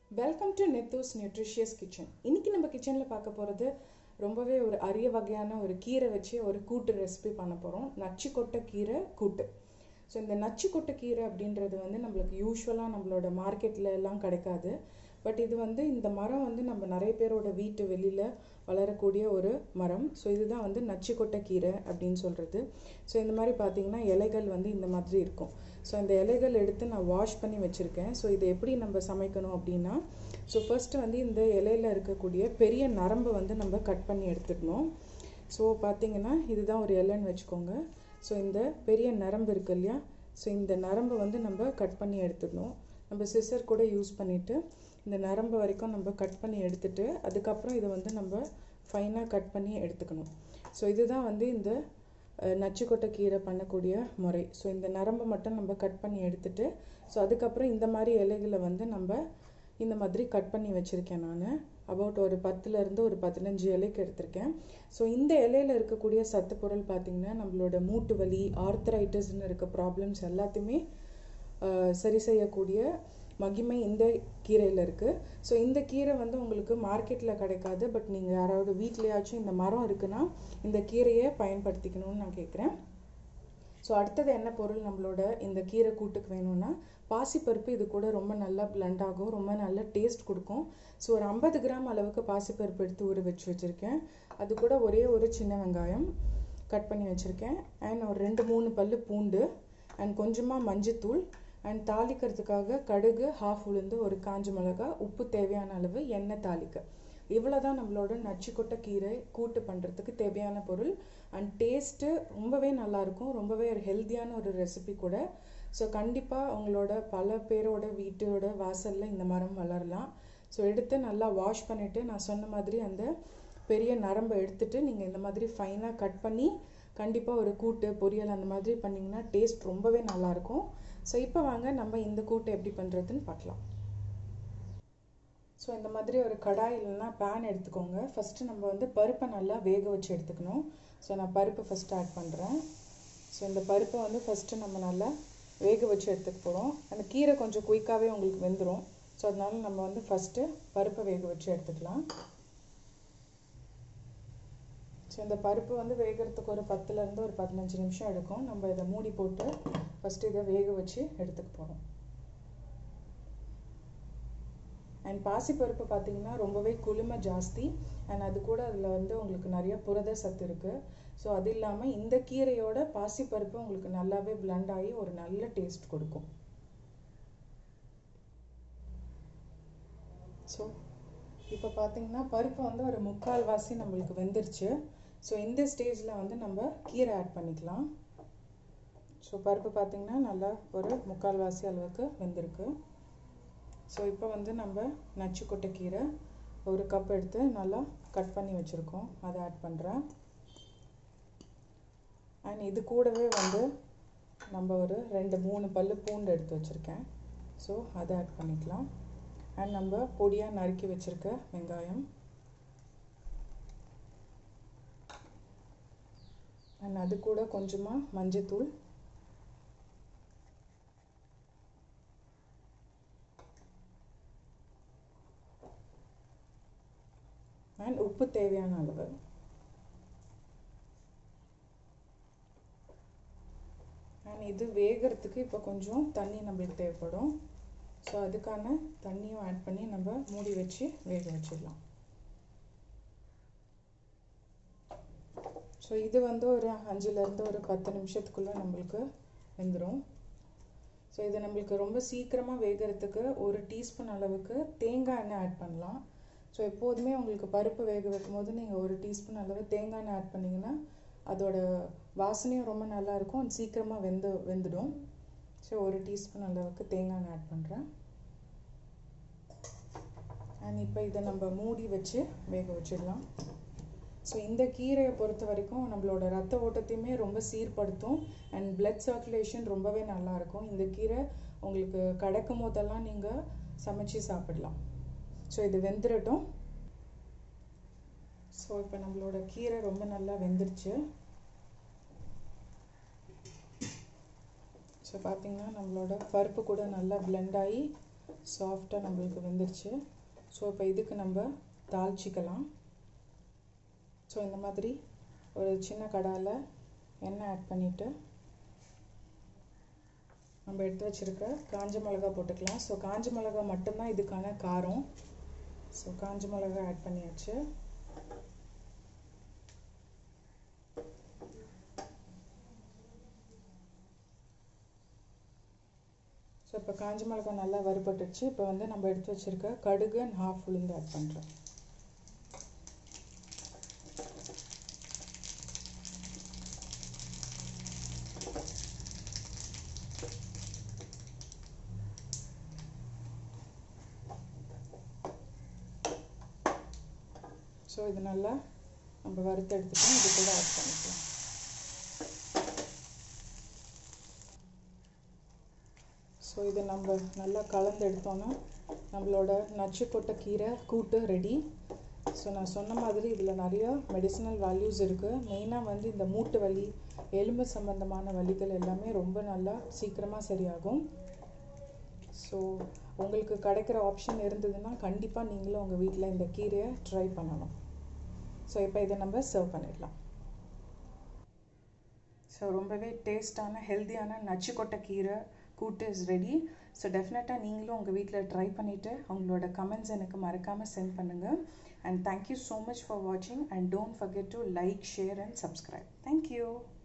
welcome to Nethu's nutritious kitchen இன்னைக்கு நம்ம கிச்சனில் பார்க்க போகிறது ரொம்பவே ஒரு அரிய வகையான ஒரு கீரை வச்சு ஒரு கூட்டு ரெசிபி பண்ண போகிறோம் நச்சு கொட்டை கீரை கூட்டு ஸோ இந்த நச்சு கொட்டை கீரை அப்படின்றது வந்து நம்மளுக்கு யூஸ்வலாக நம்மளோட மார்க்கெட்டில் எல்லாம் கிடைக்காது பட் இது வந்து இந்த மரம் வந்து நம்ம நிறைய பேரோட வீட்டு வெளியில் வளரக்கூடிய ஒரு மரம் ஸோ இதுதான் வந்து நச்சு கொட்டை கீரை அப்படின்னு சொல்கிறது ஸோ இந்த மாதிரி பார்த்தீங்கன்னா இலைகள் வந்து இந்த மாதிரி இருக்கும் ஸோ இந்த இலைகள் எடுத்து நான் வாஷ் பண்ணி வச்சுருக்கேன் ஸோ இதை எப்படி நம்ம சமைக்கணும் அப்படின்னா ஸோ ஃபஸ்ட்டு வந்து இந்த இலையில் இருக்கக்கூடிய பெரிய நரம்பை வந்து நம்ம கட் பண்ணி எடுத்துக்கணும் ஸோ பார்த்தீங்கன்னா இதுதான் ஒரு இலைன்னு வச்சுக்கோங்க ஸோ இந்த பெரிய நரம்பு இருக்கு இல்லையா ஸோ இந்த நரம்பை வந்து நம்ம கட் பண்ணி எடுத்துக்கணும் நம்ம சிசர் கூட யூஸ் பண்ணிவிட்டு இந்த நரம்பு வரைக்கும் நம்ம கட் பண்ணி எடுத்துட்டு அதுக்கப்புறம் இதை வந்து நம்ம ஃபைனாக கட் பண்ணி எடுத்துக்கணும் ஸோ இதுதான் வந்து இந்த நச்சுக்கொட்டை கீரை பண்ணக்கூடிய முறை ஸோ இந்த நரம்பை மட்டும் நம்ம கட் பண்ணி எடுத்துட்டு ஸோ அதுக்கப்புறம் இந்த மாதிரி இலைகளை வந்து நம்ம இந்த மாதிரி கட் பண்ணி வச்சுருக்கேன் நான் அபவுட் ஒரு பத்துலேருந்து ஒரு பதினஞ்சு இலைக்கு எடுத்திருக்கேன் ஸோ இந்த இலையில் இருக்கக்கூடிய சத்து பொருள் பார்த்திங்கன்னா நம்மளோட மூட்டு வலி ஆர்த்தரைட்டிஸ்னு இருக்க ப்ராப்ளம்ஸ் எல்லாத்தையுமே சரி செய்யக்கூடிய மகிமை இந்த கீரையில் இருக்குது ஸோ இந்த கீரை வந்து உங்களுக்கு மார்க்கெட்டில் கிடைக்காது பட் நீங்கள் யாராவது வீட்லேயாச்சும் இந்த மரம் இருக்குன்னா இந்த கீரையை பயன்படுத்திக்கணும்னு நான் கேட்குறேன் ஸோ அடுத்தது என்ன பொருள் நம்மளோட இந்த கீரை கூட்டுக்கு வேணும்னா பாசிப்பருப்பு இது கூட ரொம்ப நல்லா பிளண்ட் ஆகும் ரொம்ப நல்ல டேஸ்ட் கொடுக்கும் ஸோ ஒரு ஐம்பது கிராம் அளவுக்கு பாசிப்பருப்பு எடுத்து ஊற வச்சு வச்சுருக்கேன் அது கூட ஒரே ஒரு சின்ன வெங்காயம் கட் பண்ணி வச்சுருக்கேன் அண்ட் ஒரு ரெண்டு மூணு பல் பூண்டு அண்ட் கொஞ்சமாக மஞ்சத்தூள் அண்ட் தாளிக்கிறதுக்காக கடுகு ஹாஃப் உளுந்து ஒரு காஞ்ச மிளகா உப்பு தேவையான அளவு எண்ணெய் தாளிக்க இவ்வளோ தான் நம்மளோட நச்சுக்கொட்டை கீரை கூட்டு பண்ணுறதுக்கு தேவையான பொருள் அண்ட் டேஸ்ட்டு ரொம்பவே நல்லாயிருக்கும் ரொம்பவே ஒரு ஹெல்த்தியான ஒரு ரெசிபி கூட ஸோ கண்டிப்பாக உங்களோட பல பேரோட வீட்டோட வாசலில் இந்த மரம் வளரலாம் ஸோ எடுத்து நல்லா வாஷ் பண்ணிவிட்டு நான் சொன்ன மாதிரி அந்த பெரிய நரம்பை எடுத்துட்டு நீங்கள் இந்த மாதிரி ஃபைனாக கட் பண்ணி கண்டிப்பாக ஒரு கூட்டு பொரியல் அந்த மாதிரி பண்ணிங்கன்னா டேஸ்ட் ரொம்பவே நல்லாயிருக்கும் ஸோ இப்போ வாங்க நம்ம இந்த கூட்டு எப்படி பண்ணுறதுன்னு பார்க்கலாம் ஸோ இந்த மாதிரி ஒரு கடாய் இல்லைன்னா பேன் எடுத்துக்கோங்க ஃபஸ்ட்டு நம்ம வந்து பருப்பை நல்லா வேக வச்சு எடுத்துக்கணும் ஸோ நான் பருப்பு ஃபஸ்ட்டு ஆட் பண்ணுறேன் ஸோ இந்த பருப்பை வந்து ஃபஸ்ட்டு நம்ம நல்லா வேக வச்சு எடுத்துக்க போகிறோம் அந்த கீரை கொஞ்சம் குயிக்காகவே உங்களுக்கு வெந்துடும் ஸோ அதனால நம்ம வந்து ஃபஸ்ட்டு பருப்பை வேக வச்சு எடுத்துக்கலாம் ஸோ இந்த பருப்பு வந்து வேகிறதுக்கு ஒரு பத்துலேருந்து ஒரு பதினஞ்சு நிமிஷம் எடுக்கும் நம்ம இதை மூடி போட்டு ஃபஸ்ட்டு இதை வேக வச்சு எடுத்துக்க போகிறோம் அண்ட் பாசிப்பருப்பு பார்த்தீங்கன்னா ரொம்பவே குளுமை ஜாஸ்தி அண்ட் அது கூட அதில் வந்து உங்களுக்கு நிறைய புரத சத்து இருக்குது ஸோ அது இல்லாமல் இந்த கீரையோட பாசிப்பருப்பு உங்களுக்கு நல்லாவே பிளண்ட் ஆகி ஒரு நல்ல டேஸ்ட் கொடுக்கும் ஸோ இப்போ பார்த்தீங்கன்னா பருப்பு வந்து ஒரு முக்கால் வாசி நம்மளுக்கு வெந்துருச்சு ஸோ இந்த ஸ்டேஜில் வந்து நம்ம கீரை ஆட் பண்ணிக்கலாம் ஸோ பருப்பு பார்த்திங்கன்னா நல்லா ஒரு முக்கால் வாசி அளவுக்கு வெந்திருக்கு ஸோ இப்போ வந்து நம்ம நச்சுக்கொட்டை கீரை ஒரு கப் எடுத்து நல்லா கட் பண்ணி வச்சுருக்கோம் அதை ஆட் பண்ணுறேன் அண்ட் இது கூடவே வந்து நம்ம ஒரு ரெண்டு மூணு பல் பூண்டு எடுத்து வச்சுருக்கேன் ஸோ அதை ஆட் பண்ணிக்கலாம் அண்ட் நம்ம பொடியாக நறுக்கி வச்சுருக்க வெங்காயம் அண்ட் அது கூட கொஞ்சமாக மஞ்சத்தூள் அண்ட் உப்பு தேவையான அளவு அண்ட் இது வேகிறதுக்கு இப்போ கொஞ்சம் தண்ணி நம்மளுக்கு தேவைப்படும் ஸோ அதுக்கான தண்ணியும் ஆட் பண்ணி நம்ம மூடி வச்சு வேக வச்சிடலாம் ஸோ இது வந்து ஒரு அஞ்சுலேருந்து ஒரு பத்து நிமிஷத்துக்குள்ளே நம்மளுக்கு வெந்துடும் ஸோ இது நம்மளுக்கு ரொம்ப சீக்கிரமாக வேகிறதுக்கு ஒரு டீஸ்பூன் அளவுக்கு தேங்காய் எண்ணெய் ஆட் பண்ணலாம் ஸோ எப்போதுமே உங்களுக்கு பருப்பு வேக வைக்கும் போது நீங்கள் ஒரு டீஸ்பூன் அளவு தேங்காய் எண்ணெய் ஆட் பண்ணிங்கன்னா அதோட வாசனையும் ரொம்ப நல்லாயிருக்கும் அது சீக்கிரமாக வெந்து வெந்துடும் ஸோ ஒரு டீஸ்பூன் அளவுக்கு தேங்காய் எண்ணெய் ஆட் பண்ணுறேன் அண்ட் இப்போ இதை நம்ம மூடி வச்சு வேக வச்சிடலாம் ஸோ இந்த கீரையை பொறுத்த வரைக்கும் நம்மளோட ரத்த ஓட்டத்தையுமே ரொம்ப சீர்படுத்தும் அண்ட் பிளட் சர்க்குலேஷன் ரொம்பவே நல்லாயிருக்கும் இந்த கீரை உங்களுக்கு கிடைக்கும் போதெல்லாம் நீங்கள் சமைச்சு சாப்பிடலாம் ஸோ இது வெந்துடட்டும் ஸோ இப்போ நம்மளோட கீரை ரொம்ப நல்லா வெந்துருச்சு ஸோ பார்த்திங்கன்னா நம்மளோட பருப்பு கூட நல்லா பிளெண்ட் ஆகி சாஃப்டாக நம்மளுக்கு வெந்துருச்சு ஸோ இப்போ இதுக்கு நம்ம தாளிச்சிக்கலாம் ஸோ இந்த மாதிரி ஒரு சின்ன கடாயில் எண்ணெய் ஆட் பண்ணிவிட்டு நம்ம எடுத்து வச்சுருக்க காஞ்ச மிளகா போட்டுக்கலாம் ஸோ காஞ்ச மிளகா மட்டும்தான் இதுக்கான காரம் ஸோ காஞ்ச மிளகா ஆட் பண்ணியாச்சு ஸோ இப்போ காஞ்ச மிளகா நல்லா வறுபட்டுச்சு இப்போ வந்து நம்ம எடுத்து வச்சுருக்க கடுகு அண்ட் ஹாஃப் உளுந்து ஆட் பண்ணுறோம் ஸோ இது நல்லா நம்ம வறுத்து எடுத்துட்டோம் இது கூட ஆட் பண்ணிக்கலாம் ஸோ இது நம்ம நல்லா கலந்து எடுத்தோன்னா நம்மளோட நச்சு கொட்டை கீரை கூட்டு ரெடி ஸோ நான் சொன்ன மாதிரி இதில் நிறைய மெடிசினல் வேல்யூஸ் இருக்குது மெயினாக வந்து இந்த மூட்டு வலி எலும்பு சம்மந்தமான வலிகள் எல்லாமே ரொம்ப நல்லா சீக்கிரமாக சரியாகும் ஸோ உங்களுக்கு கிடைக்கிற ஆப்ஷன் இருந்ததுன்னா கண்டிப்பாக நீங்களும் உங்கள் வீட்டில் இந்த கீரையை ட்ரை பண்ணணும் ஸோ இப்போ இதை நம்ம சர்வ் பண்ணிடலாம் ஸோ ரொம்பவே டேஸ்டான ஹெல்த்தியான நச்சு கொட்டை கீரை கூட்டு இஸ் ரெடி ஸோ டெஃபினட்டாக நீங்களும் உங்கள் வீட்டில் ட்ரை பண்ணிவிட்டு உங்களோட கமெண்ட்ஸ் எனக்கு மறக்காமல் சென்ட் பண்ணுங்கள் and thank you so much for வாட்சிங் and don't forget to like share and subscribe thank you